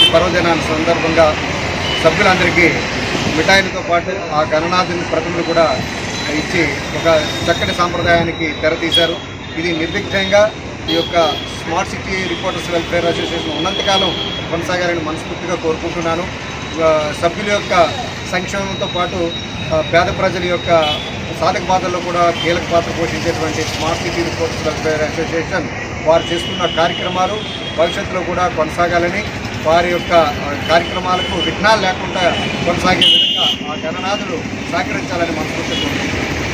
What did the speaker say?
పర్వదినాల సందర్భంగా సభ్యులందరికీ మిఠాయిలతో పాటు ఆ గణనాథుని ప్రతిమలు కూడా ఇచ్చి ఒక చక్కటి సాంప్రదాయానికి తెరతీశారు ఇది నిర్విఘ్నంగా ఈ యొక్క smart city reporters welfare association ఉన్నంతకాలం కొనసాగాలని మనస్ఫూర్తిగా కోరుకుంటున్నాను ఆ, సభ్యుల యొక్క సంక్షేమంతో పాటు ఆ, పేద ప్రజల యొక్క సాధక బాధల్లో కూడా కీలక పాత్ర పోషించేటువంటి smart city reporters welfare association వారు చేస్తున్న కార్యక్రమాలు భవిష్యత్తులో కూడా కొనసాగాలని వారి యొక్క ఆ, కార్యక్రమాలకు విఘ్నాలు లేకుండా కొనసాగే విధంగా ఆ గణనాథులు సహకరించాలని మనస్ఫూర్తిగా కోరుకుంటున్నాను